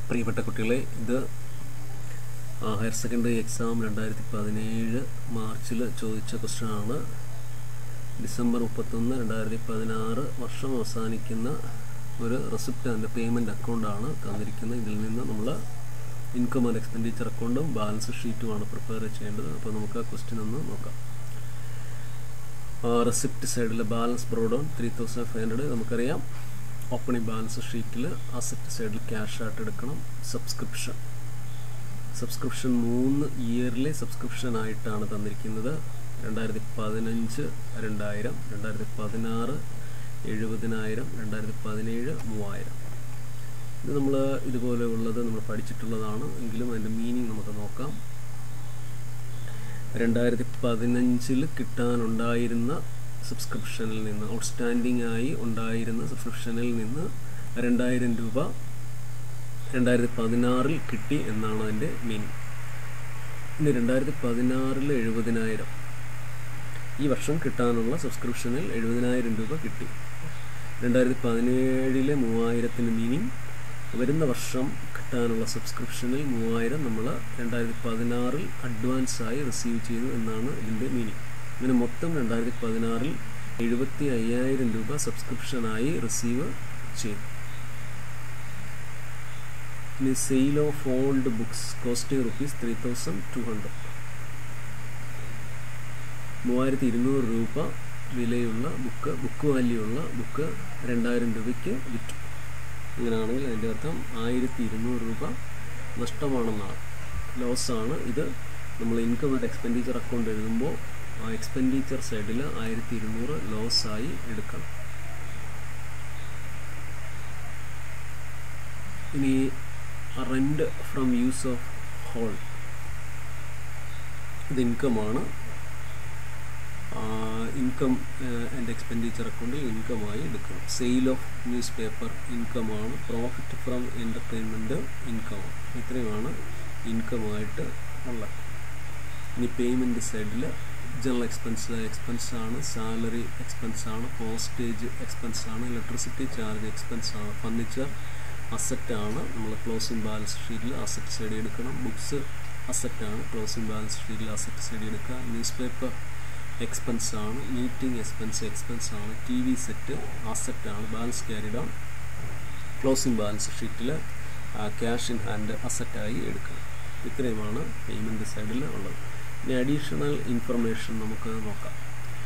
പ്രിയപ്പെട്ട കുട്ടികളെ ഇത് ആ, ഹയർ സെക്കൻഡറി എക്സാം രണ്ടായിരത്തി പതിനേഴ് മാർച്ചിൽ ചോദിച്ച ക്വസ്റ്റ്യൻ ആണ് ഡിസംബർ മുപ്പത്തൊന്ന് രണ്ടായിരത്തി പതിനാറ് വർഷം അവസാനിക്കുന്ന ഒരു റെസിപ്റ്റ് ആൻഡ് പേയ്മെൻറ്റ് അക്കൗണ്ടാണ് തന്നിരിക്കുന്നത് ഇതിൽ നിന്ന് നമ്മൾ ഇൻകം ആൻഡ് എക്സ്പെൻഡിച്ചർ അക്കൗണ്ടും ബാലൻസ് ഷീറ്റുമാണ് പ്രിപ്പയർ ചെയ്യേണ്ടത് അപ്പോൾ നമുക്ക് ആ ക്വസ്റ്റ്യൻ ഒന്ന് നോക്കാം റെസിപ്റ്റ് സൈഡിൽ balance brought on three thousand five hundred നമുക്കറിയാം ഓപ്പണിംഗ് ബാലൻസ് ഷീറ്റിൽ അസറ്റ് സൈഡിൽ ക്യാഷ് ആയിട്ട് എടുക്കണം സബ്സ്ക്രിപ്ഷൻ സബ്സ്ക്രിപ്ഷൻ മൂന്ന് ഇയർലി സബ്സ്ക്രിപ്ഷൻ ആയിട്ടാണ് തന്നിരിക്കുന്നത് രണ്ടായിരത്തി പതിനഞ്ച് രണ്ടായിരം രണ്ടായിരത്തി പതിനാറ് എഴുപതിനായിരം രണ്ടായിരത്തി പതിനേഴ് മൂവായിരം ഇത് നമ്മൾ ഇതുപോലെ ഉള്ളത് നമ്മൾ പഠിച്ചിട്ടുള്ളതാണ് എങ്കിലും അതിൻ്റെ മീനിങ് നമുക്ക് നോക്കാം രണ്ടായിരത്തി പതിനഞ്ചിൽ കിട്ടാനുണ്ടായിരുന്ന സബ്സ്ക്രിപ്ഷനിൽ നിന്ന് ഔട്ട്സ്റ്റാൻഡിംഗ് ആയി ഉണ്ടായിരുന്ന സബ്സ്ക്രിപ്ഷനിൽ നിന്ന് രണ്ടായിരം രൂപ രണ്ടായിരത്തി പതിനാറിൽ കിട്ടി എന്നാണ് അതിൻ്റെ മീനിങ് ഇനി രണ്ടായിരത്തി പതിനാറിൽ എഴുപതിനായിരം ഈ വർഷം കിട്ടാനുള്ള സബ്സ്ക്രിപ്ഷനിൽ എഴുപതിനായിരം രൂപ കിട്ടി രണ്ടായിരത്തി പതിനേഴിലെ മൂവായിരത്തിന് മീനിങ് വരുന്ന വർഷം കിട്ടാനുള്ള സബ്സ്ക്രിപ്ഷനിൽ മൂവായിരം നമ്മൾ രണ്ടായിരത്തി പതിനാറിൽ അഡ്വാൻസായി റിസീവ് ചെയ്തു എന്നാണ് ഇതിൻ്റെ മീനിങ് അങ്ങനെ മൊത്തം രണ്ടായിരത്തി പതിനാറിൽ എഴുപത്തി അയ്യായിരം രൂപ സബ്സ്ക്രിപ്ഷനായി റിസീവ് ചെയ്തു ഇനി sale of old books costing rupees three thousand two hundred മൂവായിരത്തി ഇരുന്നൂറ് രൂപ വിലയുള്ള ബുക്ക് ബുക്ക് വാല്യൂ ഉള്ള ബുക്ക് രണ്ടായിരം രൂപയ്ക്ക് വിറ്റു ഇങ്ങനെയാണെങ്കിൽ അതിൻ്റെ അർത്ഥം ആയിരത്തി ഇരുന്നൂറ് രൂപ നഷ്ടമാണെന്നാണ് ലോസാണ് ഇത് നമ്മൾ ഇൻകം ആൻഡ് എക്സ്പെൻഡിച്ചർ അക്കൗണ്ട് എഴുതുമ്പോൾ ആ എക്സ്പെൻഡിച്ചർ സൈഡിൽ ആയിരത്തി ഇരുന്നൂറ് ലോസായി എടുക്കണം ഇനി rent from use of hall ഇത് ഇൻകമാണ് ഇൻകം ആൻഡ് എക്സ്പെൻഡിച്ചർ അക്കൗണ്ടിൽ ഇൻകമായി എടുക്കണം സെയിൽ ഓഫ് ന്യൂസ് പേപ്പർ ഇൻകമാണ് പ്രോഫിറ്റ് ഫ്രം എൻ്റർടൈൻമെൻറ്റ് ഇൻകമാണ് ഇത്രയുമാണ് ഇൻകമായിട്ട് ഉള്ളത് ഇനി പേയ്മെൻറ്റ് സൈഡിൽ ജനറൽ എക്സ്പെൻസ് എക്സ്പെൻസ് ആണ് സാലറി എക്സ്പെൻസ് ആണ് പോസ്റ്റേജ് എക്സ്പെൻസ് ആണ് ഇലക്ട്രിസിറ്റി ചാർജ് എക്സ്പെൻസ് ആണ് ഫർണിച്ചർ അസറ്റാണ് നമ്മൾ ക്ലോസിംഗ് ബാലൻസ് ഷീറ്റിൽ അസറ്റ് സൈഡ് എടുക്കണം ബുക്സ് അസറ്റാണ് ക്ലോസിംഗ് ബാലൻസ് ഷീറ്റിൽ അസറ്റ് സൈഡ് എടുക്കുക ന്യൂസ് പേപ്പർ എക്സ്പെൻസ് ആണ് മീറ്റിംഗ് എക്സ്പെൻസ് എക്സ്പെൻസ് ആണ് ടി വി സെറ്റ് അസറ്റാണ് balance carried on closing balance ഷീറ്റിൽ ക്യാഷ് ഇൻ ഹാൻഡ് അസറ്റായി എടുക്കണം ഇത്രയുമാണ് പേയ്മെൻറ്റ് സൈഡിൽ ഉള്ളത് ഇനി അഡീഷണൽ ഇൻഫർമേഷൻ നമുക്ക് നോക്കാം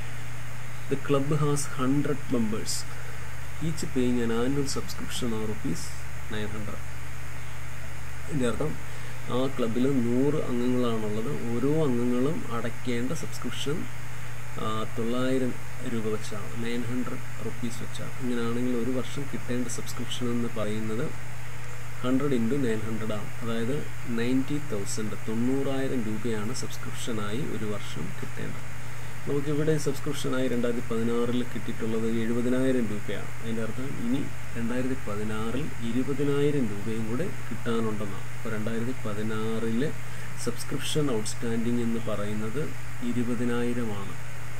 the club has hundred members each paying an annual subscription of rupees nine hundred ഇതിൻ്റെ അർത്ഥം ആ ക്ലബിൽ നൂറ് അംഗങ്ങളാണുള്ളത് ഓരോ അംഗങ്ങളും അടയ്ക്കേണ്ട സബ്സ്ക്രിപ്ഷൻ തൊള്ളായിരം രൂപ വെച്ചാണ് നയൻ ഹൺഡ്രഡ് റുപ്പീസ് വെച്ചാണ് ഇങ്ങനെയാണെങ്കിൽ ഒരു വർഷം കിട്ടേണ്ട സബ്സ്ക്രിപ്ഷൻ എന്ന് പറയുന്നത് ഹൺഡ്രഡ് ഇൻറ്റു നയൻ ഹൺഡ്രഡ് ആണ് അതായത് നയൻറ്റി തൗസൻഡ് തൊണ്ണൂറായിരം രൂപയാണ് സബ്സ്ക്രിപ്ഷനായി ഒരു വർഷം കിട്ടേണ്ടത് നമുക്കിവിടെ സബ്സ്ക്രിപ്ഷനായി രണ്ടായിരത്തി പതിനാറിൽ കിട്ടിയിട്ടുള്ളത് എഴുപതിനായിരം രൂപയാണ് അതിൻ്റെ അർത്ഥം ഇനി രണ്ടായിരത്തി പതിനാറിൽ ഇരുപതിനായിരം രൂപയും കൂടെ കിട്ടാനുണ്ടെന്നാണ് അപ്പോൾ രണ്ടായിരത്തി പതിനാറിലെ സബ്സ്ക്രിപ്ഷൻ ഔട്ട്സ്റ്റാൻഡിങ് എന്ന് പറയുന്നത് ഇരുപതിനായിരമാണ്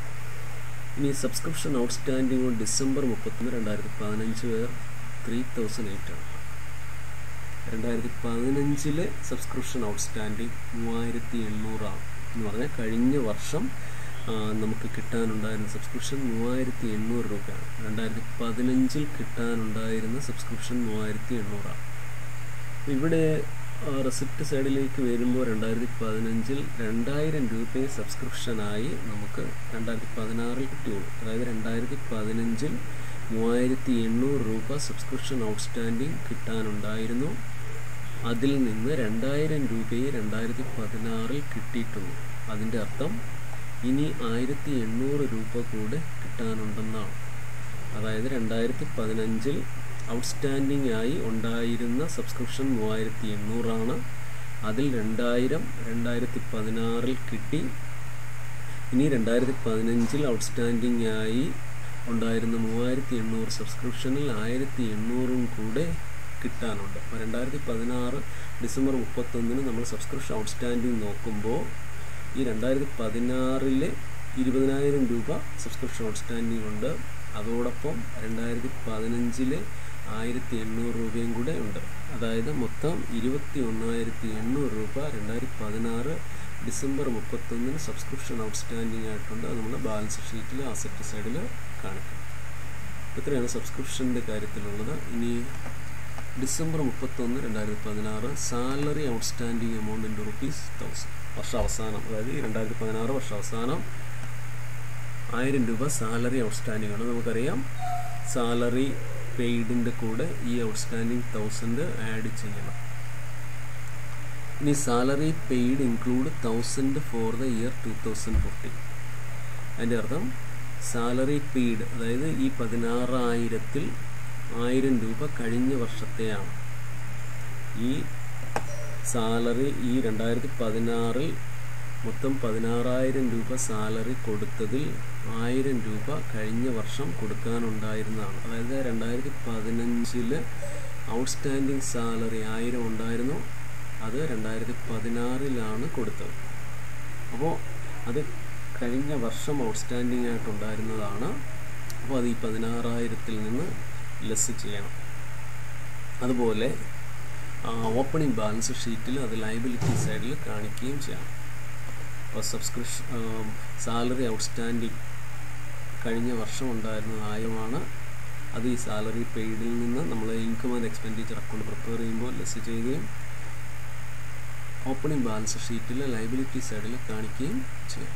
ഇനി സബ്സ്ക്രിപ്ഷൻ ഔട്ട്സ്റ്റാൻഡിങ് ഡിസംബർ മുപ്പത്തൊന്ന് രണ്ടായിരത്തി പതിനഞ്ച് പേർ ത്രീ തൗസൻഡ് എയ്റ്റ് ആണ് രണ്ടായിരത്തി പതിനഞ്ചിലെ സബ്സ്ക്രിപ്ഷൻ ഔട്ട്സ്റ്റാൻഡിങ് മൂവായിരത്തി എണ്ണൂറാണ് എന്ന് പറഞ്ഞാൽ കഴിഞ്ഞ വർഷം നമുക്ക് കിട്ടാനുണ്ടായിരുന്ന സബ്സ്ക്രിപ്ഷൻ മൂവായിരത്തി എണ്ണൂറ് രൂപയാണ് രണ്ടായിരത്തി പതിനഞ്ചിൽ കിട്ടാനുണ്ടായിരുന്ന സബ്സ്ക്രിപ്ഷൻ മൂവായിരത്തി എണ്ണൂറാണ് ഇവിടെ റെസിപ്റ്റ് സൈഡിലേക്ക് വരുമ്പോൾ രണ്ടായിരത്തി പതിനഞ്ചിൽ രണ്ടായിരം രൂപയെ സബ്സ്ക്രിപ്ഷനായി നമുക്ക് രണ്ടായിരത്തി പതിനാറിൽ കിട്ടിയുള്ളൂ അതായത് രണ്ടായിരത്തി പതിനഞ്ചിൽ മൂവായിരത്തി എണ്ണൂറ് രൂപ സബ്സ്ക്രിപ്ഷൻ ഔട്ട്സ്റ്റാൻഡിങ് കിട്ടാനുണ്ടായിരുന്നു അതിൽ നിന്ന് രണ്ടായിരം രൂപയെ രണ്ടായിരത്തി പതിനാറിൽ കിട്ടിയിട്ടുള്ളൂ അതിൻ്റെ അർത്ഥം ഇനി ആയിരത്തി എണ്ണൂറ് രൂപ കൂടെ കിട്ടാനുണ്ടെന്നാണ് അതായത് രണ്ടായിരത്തി പതിനഞ്ചിൽ ഔട്ട്സ്റ്റാൻഡിംഗ് ആയി ഉണ്ടായിരുന്ന സബ്സ്ക്രിപ്ഷൻ മൂവായിരത്തി എണ്ണൂറാണ് അതിൽ രണ്ടായിരം രണ്ടായിരത്തി പതിനാറിൽ കിട്ടി ഇനി രണ്ടായിരത്തി പതിനഞ്ചിൽ ഔട്ട്സ്റ്റാൻഡിംഗ് ആയി ഉണ്ടായിരുന്ന മൂവായിരത്തി എണ്ണൂറ് സബ്സ്ക്രിപ്ഷനിൽ ആയിരത്തി എണ്ണൂറും കൂടെ കിട്ടാനുണ്ട് അപ്പോൾ രണ്ടായിരത്തി പതിനാറ് ഡിസംബർ മുപ്പത്തൊന്നിന് നമ്മൾ സബ്സ്ക്രിപ്ഷൻ ഔട്ട്സ്റ്റാൻഡിംഗ് നോക്കുമ്പോൾ ഈ രണ്ടായിരത്തി പതിനാറിലെ ഇരുപതിനായിരം രൂപ സബ്സ്ക്രിപ്ഷൻ ഔട്ട്സ്റ്റാൻഡിംഗ് ഉണ്ട് അതോടൊപ്പം രണ്ടായിരത്തി പതിനഞ്ചിലെ ആയിരത്തി എണ്ണൂറ് രൂപയും കൂടെ ഉണ്ട് അതായത് മൊത്തം ഇരുപത്തി ഒന്നായിരത്തി എണ്ണൂറ് രൂപ രണ്ടായിരത്തി പതിനാറ് ഡിസംബർ മുപ്പത്തൊന്നിന് സബ്സ്ക്രിപ്ഷൻ ഔട്ട്സ്റ്റാൻഡിംഗ് ആയിട്ടുണ്ട് അത് നമ്മുടെ ബാലൻസ് ഷീറ്റിൽ അസറ്റ് സൈഡിൽ കാണിക്കും ഇത്രയാണ് സബ്സ്ക്രിപ്ഷൻ്റെ കാര്യത്തിലുള്ളത് ഇനി ഡിസംബർ മുപ്പത്തൊന്ന് രണ്ടായിരത്തി പതിനാറ് salary outstanding amount in rupees thousand വർഷാവസാനം അതായത് ഈ രണ്ടായിരത്തി പതിനാറ് വർഷാവസാനം ആയിരം രൂപ സാലറി ഔട്ട്സ്റ്റാൻഡിംഗ് ആണ് നമുക്കറിയാം സാലറി പെയ്ഡിൻ്റെ കൂടെ ഈ ഔട്ട്സ്റ്റാൻഡിംഗ് തൗസൻഡ് ആഡ് ചെയ്യണം ഇനി salary paid include thousand for the year two thousand fifteen അതിൻ്റെ അർത്ഥം സാലറി പെയ്ഡ് അതായത് ഈ പതിനാറായിരത്തിൽ ആയിരം രൂപ കഴിഞ്ഞ വർഷത്തെയാണ് ഈ സാലറി ഈ രണ്ടായിരത്തി പതിനാറിൽ മൊത്തം പതിനാറായിരം രൂപ സാലറി കൊടുത്തതിൽ ആയിരം രൂപ കഴിഞ്ഞ വർഷം കൊടുക്കാനുണ്ടായിരുന്നതാണ് അതായത് രണ്ടായിരത്തി പതിനഞ്ചിൽ ഔട്ട്സ്റ്റാൻഡിങ് സാലറി ആയിരം ഉണ്ടായിരുന്നു അത് രണ്ടായിരത്തി പതിനാറിലാണ് കൊടുത്തത് അപ്പോൾ അത് കഴിഞ്ഞ വർഷം ഔട്ട്സ്റ്റാൻഡിങ് ആയിട്ടുണ്ടായിരുന്നതാണ് അപ്പോൾ അത് ഈ പതിനാറായിരത്തിൽ നിന്ന് ലെസ് ചെയ്യണം അതുപോലെ ഓപ്പണിംഗ് ബാലൻസ് ഷീറ്റിൽ അത് ലൈബിലിറ്റി സൈഡിൽ കാണിക്കുകയും ചെയ്യണം അപ്പോൾ സബ്സ്ക്രിപ്ഷൻ സാലറി ഔട്ട്സ്റ്റാൻഡിങ് കഴിഞ്ഞ വർഷം ഉണ്ടായിരുന്നത് ആയിരമാണ് അത് ഈ സാലറി പെയ്ഡിൽ നിന്ന് നമ്മൾ income and expenditure account prepare ചെയ്യുമ്പോൾ ലെസ് ചെയ്യുകയും ഓപ്പണിംഗ് ബാലൻസ് ഷീറ്റിൽ ലൈബിലിറ്റി സൈഡിൽ കാണിക്കുകയും ചെയ്യാം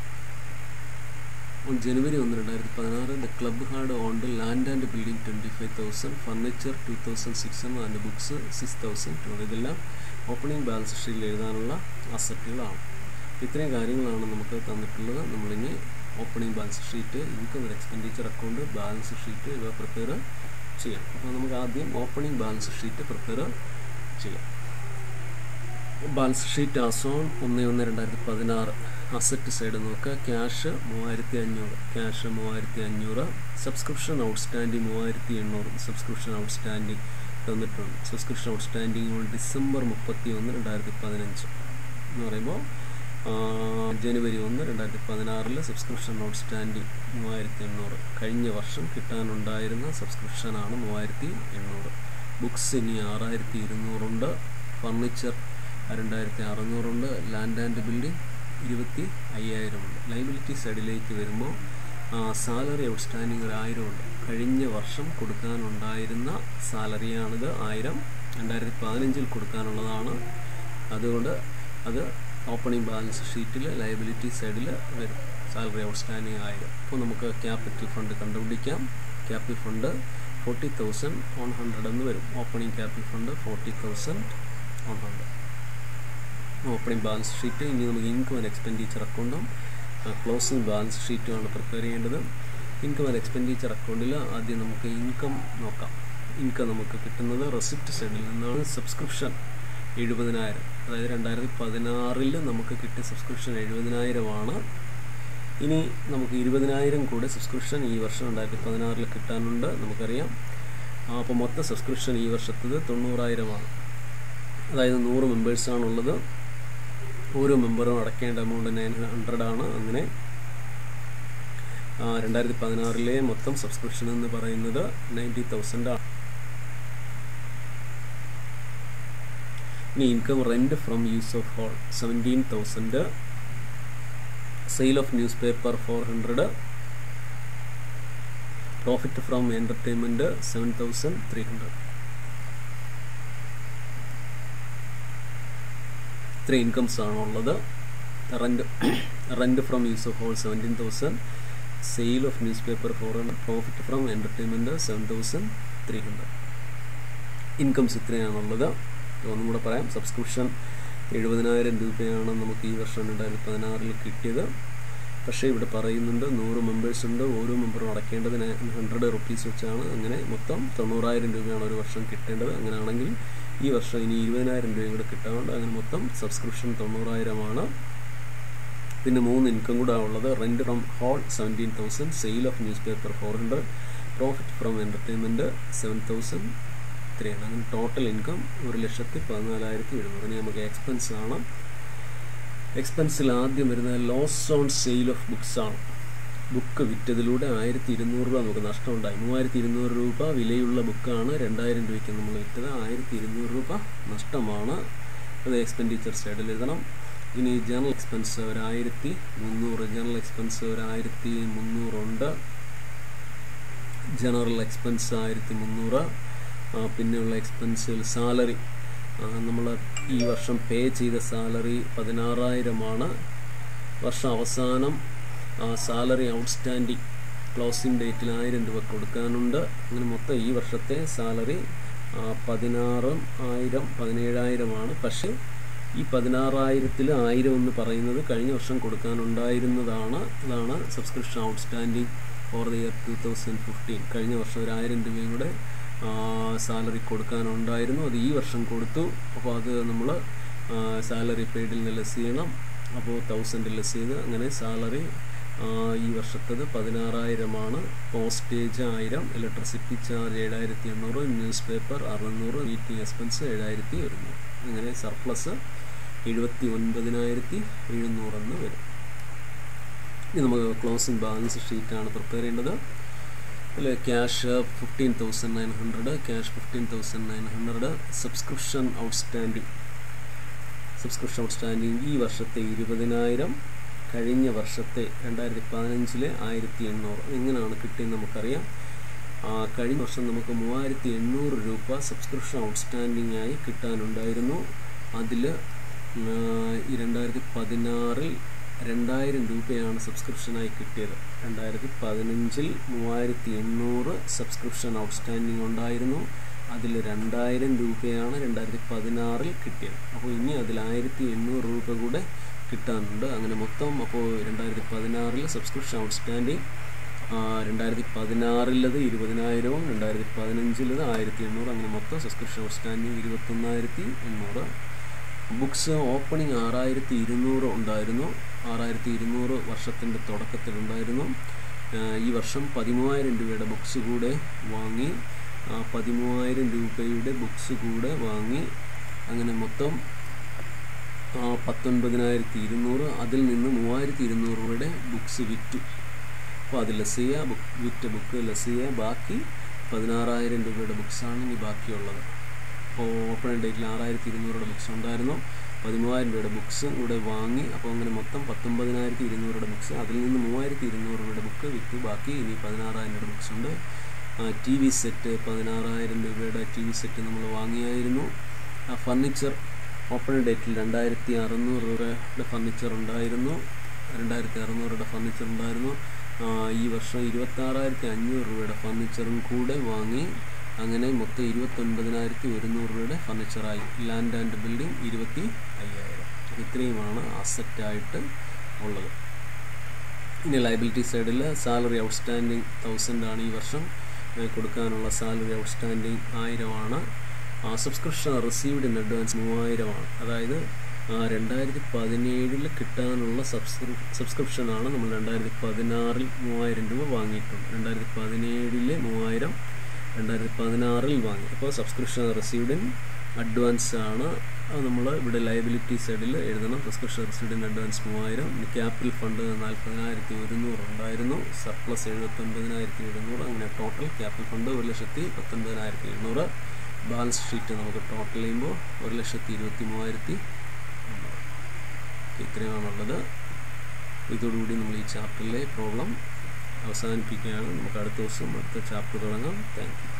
On January 1, 2016, the club had owned land and building 25,000, furniture 2,600 and books 6,200. ഇതെല്ലാം ഓപ്പണിംഗ് ബാലൻസ് ഷീറ്റിൽ എഴുതാനുള്ള അസറ്റുകളാണ് ഇത്രയും കാര്യങ്ങളാണ് നമുക്ക് തന്നിട്ടുള്ളത് നമ്മളിനി opening balance sheet income expenditure account balance sheet ഇവ പ്രിപ്പയർ ചെയ്യാം അപ്പോൾ നമുക്ക് ആദ്യം ഓപ്പണിംഗ് ബാലൻസ് ഷീറ്റ് പ്രിപ്പയർ ചെയ്യാം ബാലൻസ് ഷീറ്റ് ആസോൺ ഒന്ന് ഒന്ന് രണ്ടായിരത്തി പതിനാറ് അസറ്റ് സൈഡ് നോക്കുക ക്യാഷ് മൂവായിരത്തി അഞ്ഞൂറ് ക്യാഷ് മൂവായിരത്തി അഞ്ഞൂറ് സബ്സ്ക്രിപ്ഷൻ ഔട്ട്സ്റ്റാൻഡിങ് മൂവായിരത്തി എണ്ണൂറ് സബ്സ്ക്രിപ്ഷൻ ഔട്ട്സ്റ്റാൻഡിങ് തന്നിട്ടുണ്ട് സബ്സ്ക്രിപ്ഷൻ ഔട്ട്സ്റ്റാൻഡിങ് ഡിസംബർ മുപ്പത്തി ഒന്ന് രണ്ടായിരത്തി പതിനഞ്ച് എന്ന് പറയുമ്പോൾ ജനുവരി ഒന്ന് രണ്ടായിരത്തി പതിനാറിൽ സബ്സ്ക്രിപ്ഷൻ ഔട്ട്സ്റ്റാൻഡിങ് മൂവായിരത്തി എണ്ണൂറ് കഴിഞ്ഞ വർഷം കിട്ടാനുണ്ടായിരുന്ന സബ്സ്ക്രിപ്ഷനാണ് മൂവായിരത്തി എണ്ണൂറ് ബുക്സ് ഇനി ആറായിരത്തി ഇരുന്നൂറുണ്ട് ഫർണിച്ചർ രണ്ടായിരത്തി അറുന്നൂറുണ്ട് ലാൻഡ് ആൻഡ് ബിൽഡിംഗ് ഇരുപത്തി അയ്യായിരമുണ്ട് ലൈബിലിറ്റി സൈഡിലേക്ക് വരുമ്പോൾ സാലറി ഔട്ട്സ്റ്റാൻഡിങ് ഒരു ആയിരമുണ്ട് കഴിഞ്ഞ വർഷം കൊടുക്കാനുണ്ടായിരുന്ന സാലറിയാണിത് ആയിരം രണ്ടായിരത്തി പതിനഞ്ചിൽ കൊടുക്കാനുള്ളതാണ് അതുകൊണ്ട് അത് ഓപ്പണിംഗ് ബാലൻസ് ഷീറ്റിൽ ലൈബിലിറ്റി സൈഡിൽ വരും സാലറി ഔട്ട്സ്റ്റാൻഡിങ് ആയിരം അപ്പോൾ നമുക്ക് ക്യാപിറ്റൽ ഫണ്ട് കണ്ടുപിടിക്കാം capital fund forty thousand one hundred എന്ന് വരും opening capital fund forty thousand one hundred opening balance sheet ഇനി നമുക്ക് ഇൻകം ആൻഡ് എക്സ്പെൻഡിച്ചർ അക്കൗണ്ടും ക്ലോസിംഗ് ബാലൻസ് ഷീറ്റുമാണ് പ്രിപ്പയർ ചെയ്യേണ്ടത് ഇൻകം ആൻഡ് എക്സ്പെൻഡിച്ചർ അക്കൗണ്ടിൽ ആദ്യം നമുക്ക് ഇൻകം നോക്കാം ഇൻകം നമുക്ക് കിട്ടുന്നത് റെസിപ്റ്റ് സൈഡിൽ നിന്നാണ് സബ്സ്ക്രിപ്ഷൻ എഴുപതിനായിരം അതായത് രണ്ടായിരത്തി പതിനാറിൽ നമുക്ക് കിട്ടിയ സബ്സ്ക്രിപ്ഷൻ എഴുപതിനായിരമാണ് ഇനി നമുക്ക് ഇരുപതിനായിരം കൂടെ സബ്സ്ക്രിപ്ഷൻ ഈ വർഷം രണ്ടായിരത്തി പതിനാറിൽ കിട്ടാനുണ്ട് നമുക്കറിയാം അപ്പോൾ മൊത്തം സബ്സ്ക്രിപ്ഷൻ ഈ വർഷത്തത് തൊണ്ണൂറായിരമാണ് അതായത് നൂറ് മെമ്പേഴ്സാണുള്ളത് ഓരോ മെമ്പറും അടയ്ക്കേണ്ട എമൗണ്ട് നയൻ ഹൺഡ്രഡ് ആണ് അങ്ങനെ രണ്ടായിരത്തി പതിനാറിലെ മൊത്തം സബ്സ്ക്രിപ്ഷൻ എന്ന് പറയുന്നത് നയൻറ്റി തൗസൻഡ് ആണ് ഇനി income rent from use of hall seventeen thousand sale of news paper four hundred profit from entertainment seven thousand three hundred ഇത്ര ഇൻകംസ് ആണുള്ളത് rent rent from use of hall seventeen thousand sale of news paper four hundred profit from entertainment seven thousand three hundred incomes ഇത്രയാണുള്ളത് ഒന്നും കൂടെ പറയാം subscription എഴുപതിനായിരം രൂപയാണ് നമുക്ക് ഈ വർഷം രണ്ടായിരത്തി പതിനാറിൽ കിട്ടിയത് പക്ഷേ ഇവിടെ പറയുന്നുണ്ട് നൂറ് മെമ്പേഴ്സ് ഉണ്ട് ഓരോ മെമ്പറും അടയ്ക്കേണ്ടതിന് ഹൺഡ്രഡ് റുപ്പീസ് വെച്ചാണ് അങ്ങനെ മൊത്തം തൊണ്ണൂറായിരം രൂപയാണ് ഒരു വർഷം കിട്ടേണ്ടത് അങ്ങനെയാണെങ്കിൽ ഈ വർഷം ഇനി ഇരുപതിനായിരം രൂപയും കൂടെ കിട്ടാറുണ്ട് അങ്ങനെ മൊത്തം സബ്സ്ക്രിപ്ഷൻ തൊണ്ണൂറായിരമാണ് പിന്നെ മൂന്ന് ഇൻകം കൂടെ ഉള്ളത് rent from hall seventeen thousand sale of news paper four hundred profit from entertainment seven thousand ത്രീയാണ് അങ്ങനെ ടോട്ടൽ ഇൻകം ഒരു ലക്ഷത്തി പതിനാലായിരത്തി എഴുന്നൂറ് ഇനി നമുക്ക് എക്സ്പെൻസ് ആണ് എക്സ്പെൻസിൽ ആദ്യം വരുന്നത് loss on sale of books ആണ് ബുക്ക് വിറ്റതിലൂടെ ആയിരത്തി ഇരുന്നൂറ് രൂപ നമുക്ക് നഷ്ടമുണ്ടായി മൂവായിരത്തി ഇരുന്നൂറ് രൂപ വിലയുള്ള ബുക്കാണ് രണ്ടായിരം രൂപയ്ക്ക് നമ്മൾ വിറ്റത് ആയിരത്തി ഇരുന്നൂറ് രൂപ നഷ്ടമാണ് അത് എക്സ്പെൻഡിച്ചർ സൈഡിൽ എഴുതണം ഇനി ജനറൽ എക്സ്പെൻസ് ഒരു ആയിരത്തി മുന്നൂറ് ജനറൽ എക്സ്പെൻസ് ഒരു ആയിരത്തി മുന്നൂറുണ്ട് ജനറൽ എക്സ്പെൻസ് ആയിരത്തി മുന്നൂറ് പിന്നെയുള്ള എക്സ്പെൻസിൽ സാലറി നമ്മൾ ഈ വർഷം പേ ചെയ്ത സാലറി പതിനാറായിരമാണ് വർഷം അവസാനം സാലറി ഔട്ട്സ്റ്റാൻഡിങ് ക്ലോസിംഗ് ഡേറ്റിൽ ആയിരം രൂപ കൊടുക്കാനുണ്ട് അങ്ങനെ മൊത്തം ഈ വർഷത്തെ സാലറി പതിനാറും ആയിരം പതിനേഴായിരമാണ് പക്ഷേ ഈ പതിനാറായിരത്തിൽ ആയിരം എന്ന് പറയുന്നത് കഴിഞ്ഞ വർഷം കൊടുക്കാനുണ്ടായിരുന്നതാണ് അതാണ് subscription outstanding for the year two thousand fifteen കഴിഞ്ഞ വർഷം ഒരു ആയിരം രൂപയും കൂടെ സാലറി കൊടുക്കാനുണ്ടായിരുന്നു അത് ഈ വർഷം കൊടുത്തു അപ്പോൾ അത് നമ്മൾ സാലറി പെയ്ഡിൽ നിന്ന് ലെസ് ചെയ്യണം അപ്പോൾ തൗസൻഡ് ലെസ് ചെയ്ത് അങ്ങനെ സാലറി ഈ വർഷത്തത് പതിനാറായിരമാണ് പോസ്റ്റേജ് ആയിരം ഇലക്ട്രിസിറ്റി ചാർജ് ഏഴായിരത്തി എണ്ണൂറ് ന്യൂസ് പേപ്പർ അറുന്നൂറ് മീറ്റിംഗ് എക്സ്പെൻസ് ഏഴായിരത്തി ഒരുന്നൂറ് അങ്ങനെ സർപ്ലസ് എഴുപത്തി ഒൻപതിനായിരത്തി എഴുന്നൂറെന്ന് വരും ഇനി നമുക്ക് ക്ലോസിംഗ് ബാലൻസ് ഷീറ്റാണ് പ്രിപ്പയർ ചെയ്യേണ്ടത് അതിൽ cash fifteen thousand nine hundred cash fifteen thousand nine hundred subscription outstanding subscription outstanding ഈ വർഷത്തെ ഇരുപതിനായിരം കഴിഞ്ഞ വർഷത്തെ രണ്ടായിരത്തി പതിനഞ്ചിലെ ആയിരത്തി എണ്ണൂറ് എങ്ങനെയാണ് കിട്ടിയെന്ന് നമുക്കറിയാം കഴിഞ്ഞ വർഷം നമുക്ക് മൂവായിരത്തി എണ്ണൂറ് രൂപ സബ്സ്ക്രിപ്ഷൻ ഔട്ട്സ്റ്റാൻഡിംഗ് ആയി കിട്ടാനുണ്ടായിരുന്നു അതിൽ ഈ രണ്ടായിരത്തി പതിനാറിൽ രണ്ടായിരം രൂപയാണ് സബ്സ്ക്രിപ്ഷനായി കിട്ടിയത് രണ്ടായിരത്തി പതിനഞ്ചിൽ മൂവായിരത്തി എണ്ണൂറ് സബ്സ്ക്രിപ്ഷൻ ഔട്ട്സ്റ്റാൻഡിംഗ് ഉണ്ടായിരുന്നു അതിൽ രണ്ടായിരം രൂപയാണ് രണ്ടായിരത്തി പതിനാറിൽ കിട്ടിയത് അപ്പോൾ ഇനി അതിൽ ആയിരത്തി എണ്ണൂറ് രൂപ കൂടെ കിട്ടാനുണ്ട് അങ്ങനെ മൊത്തം അപ്പോൾ രണ്ടായിരത്തി പതിനാറിൽ സബ്സ്ക്രിപ്ഷൻ ഔട്ട്സ്റ്റാൻഡിംഗ് രണ്ടായിരത്തി പതിനാറിലത് ഇരുപതിനായിരവും രണ്ടായിരത്തി പതിനഞ്ചിലത് ആയിരത്തി എണ്ണൂറ് അങ്ങനെ മൊത്തം സബ്സ്ക്രിപ്ഷൻ ഔട്ട്സ്റ്റാൻഡിംഗ് ഇരുപത്തൊന്നായിരത്തി എണ്ണൂറ് ബുക്സ് ഓപ്പണിംഗ് ആറായിരത്തി ഇരുന്നൂറ് ഉണ്ടായിരുന്നു ആറായിരത്തി ഇരുന്നൂറ് വർഷത്തിൻ്റെ തുടക്കത്തിലുണ്ടായിരുന്നു ഈ വർഷം പതിമൂവായിരം രൂപയുടെ ബുക്സ് കൂടെ വാങ്ങി പതിമൂവായിരം രൂപയുടെ ബുക്സ് കൂടെ വാങ്ങി അങ്ങനെ മൊത്തം പത്തൊൻപതിനായിരത്തി ഇരുന്നൂറ് അതിൽ നിന്ന് മൂവായിരത്തി ഇരുന്നൂറ് രൂപയുടെ ബുക്സ് വിറ്റു അപ്പോൾ അത് ലെസ് ചെയ്യുക ബുക്ക് വിറ്റ ബുക്ക് ലെസ് ചെയ്യുക ബാക്കി പതിനാറായിരം രൂപയുടെ ബുക്സാണ് ഇനി ബാക്കിയുള്ളത് അപ്പോൾ ഓപ്പൺ ഡേറ്റിൽ ആറായിരത്തി ഇരുന്നൂറുടെ ബുക്സ് ഉണ്ടായിരുന്നു പതിമൂവായിരം രൂപയുടെ ബുക്സ് കൂടെ വാങ്ങി അപ്പോൾ അങ്ങനെ മൊത്തം പത്തൊമ്പതിനായിരത്തി ഇരുന്നൂറുടെ ബുക്സ് അതിൽ നിന്ന് മൂവായിരത്തി ഇരുന്നൂറ് രൂപയുടെ ബുക്ക് വിറ്റു ബാക്കി ഇനി പതിനാറായിരം രൂപയുടെ ബുക്സ് ഉണ്ട് ടി വി സെറ്റ് പതിനാറായിരം രൂപയുടെ ടി വി സെറ്റ് നമ്മൾ വാങ്ങിയായിരുന്നു ഫർണിച്ചർ ഓപ്പൺ ഡേറ്റിൽ രണ്ടായിരത്തി അറുന്നൂറ് രൂപയുടെ ഫർണിച്ചർ ഉണ്ടായിരുന്നു രണ്ടായിരത്തി അറുന്നൂറുടെ ഫർണിച്ചർ ഉണ്ടായിരുന്നു ഈ വർഷം ഇരുപത്താറായിരത്തി അഞ്ഞൂറ് രൂപയുടെ ഫർണിച്ചറും കൂടെ വാങ്ങി അങ്ങനെ മൊത്തം ഇരുപത്തൊൻപതിനായിരത്തി ഒരുന്നൂറ് രൂപയുടെ ഫർണിച്ചറായി ലാൻഡ് ആൻഡ് ബിൽഡിംഗ് ഇരുപത്തി അയ്യായിരം ഇത്രയുമാണ് അസറ്റായിട്ട് ഉള്ളത് ഇനി ലയബിലിറ്റി സൈഡിൽ സാലറി ഔട്ട്സ്റ്റാൻഡിങ് തൗസൻഡ് ആണ് ഈ വർഷം കൊടുക്കാനുള്ള സാലറി ഔട്ട്സ്റ്റാൻഡിങ് ആയിരമാണ് സബ്സ്ക്രിപ്ഷൻ റിസീവ്ഡ് ഇൻ അഡ്വാൻസ് മൂവായിരമാണ് അതായത് രണ്ടായിരത്തി പതിനേഴിൽ കിട്ടാനുള്ള സബ്സ്ക്രി സബ്സ്ക്രിപ്ഷനാണ് നമ്മൾ രണ്ടായിരത്തി പതിനാറിൽ മൂവായിരം രൂപ വാങ്ങിയിട്ടുണ്ട് രണ്ടായിരത്തി പതിനേഴിലെ മൂവായിരം രണ്ടായിരത്തി പതിനാറിൽ വാങ്ങി അപ്പോൾ സബ്സ്ക്രിപ്ഷൻ റിസീവ്ഡ് ഇൻ അഡ്വാൻസ് ആണ് അത് നമ്മൾ ഇവിടെ ലയബിലിറ്റി സൈഡിൽ എഴുതണം സബ്സ്ക്രിപ്ഷൻ റിസീവ്ഡ് ഇൻ അഡ്വാൻസ് മൂവായിരം ക്യാപിറ്റൽ ഫണ്ട് നാൽപ്പതിനായിരത്തി ഒരുന്നൂറ് ഉണ്ടായിരുന്നു സർപ്ലസ് എഴുപത്തൊൻപതിനായിരത്തി എഴുന്നൂറ് അങ്ങനെ ടോട്ടൽ ക്യാപിറ്റൽ ഫണ്ട് ഒരു ലക്ഷത്തി പത്തൊൻപതിനായിരത്തി എഴുന്നൂറ് ബാലൻസ് ഷീറ്റ് നമുക്ക് ടോട്ടൽ ചെയ്യുമ്പോൾ ഒരു ലക്ഷത്തി ഇരുപത്തി മൂവായിരത്തി ഇത്രയുമാണുള്ളത് ഇതോടുകൂടി നമ്മൾ ഈ ചാപ്റ്ററിലെ പ്രോബ്ലം അവസാനിപ്പിക്കുകയാണ് നമുക്ക് അടുത്ത ദിവസം അടുത്ത ചാപ്റ്റർ തുടങ്ങാം താങ്ക് യു